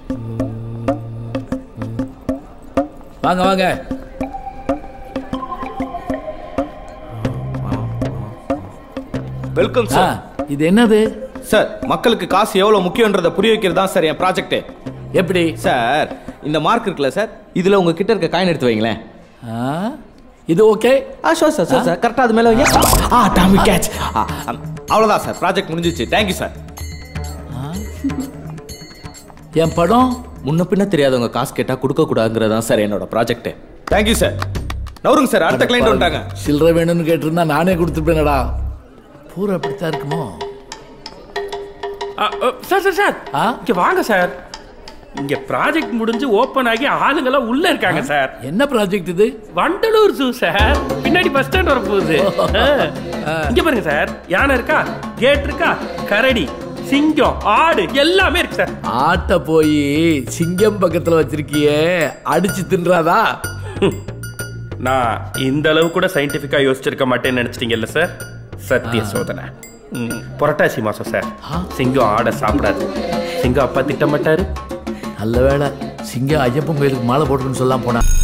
வாங்க வாங்க வெல்கம் ஆ, சார் இது என்னது சார் மக்களுக்கு காசு எவ்வளவு முக்கியன்றதை புரிய வைக்கிறது தான் சார் என் ப்ராஜெக்ட் எப்படி சார் இந்த மார்க் இருக்குல்ல சார் இதுல உங்க கிட்ட இருக்க காயின் எடுத்து வைங்களேன் ஆ, இது ஓகே ஆ ஷோர் சார் சார் சார் கரெக்டாக அது மேலே வைங்க ஆ டாமி கேட்ச் அவ்வளோதான் சார் ப்ராஜெக்ட் முடிஞ்சிச்சு தேங்க்யூ சார் என் படம் முன்ன பின்ன தெரியாதவங்க காசு கேட்டால் கொடுக்கக்கூடாதுங்கிறது தான் சார் என்னோட ப்ராஜெக்ட் தேங்க்யூ சார் நவருங்க சார் அடுத்த கிளைண்ட் வந்துட்டாங்க சில்லறை வேணும்னு கேட்டிருந்தா நானே கொடுத்துருப்பேனடா பூரா அப்படித்தான் இருக்குமோ ஆ, ஆ, சார் சார் சார் ஆ? இங்க வாங்க சார் இங்க ப்ராஜெக்ட் முடிஞ்சு ஓபன் ஆகி ஆளுங்கெல்லாம் உள்ள இருக்காங்க சார் என்ன ப்ராஜெக்ட் இது வண்டலூர் ஜூ சார் பின்னாடி பஸ் ஸ்டாண்ட் வர போகுது இங்க பாருங்க சார் யானை இருக்கா கேட் இருக்கா கரடி சிங்கம் ஆடு எல்லாமே இருக்கு சார் ஆட்டை போய் சிங்கம் பக்கத்துல வச்சிருக்கியே அடிச்சு தின்றாதா நான் இந்த அளவு கூட சயின்டிஃபிக்கா யோசிச்சிருக்க மாட்டேன்னு நினைச்சிட்டீங்கல்ல சார் சத்திய சோதனை ம், புரட்டாசி மாசம் சார் சிங்கம் ஆடை சாப்பிடாது சிங்கம் அப்பா திட்ட மாட்டாரு நல்ல வேளை சிங்கம் ஐயப்பன் கோயிலுக்கு மாலை போட்டுன்னு சொல்லாம போனா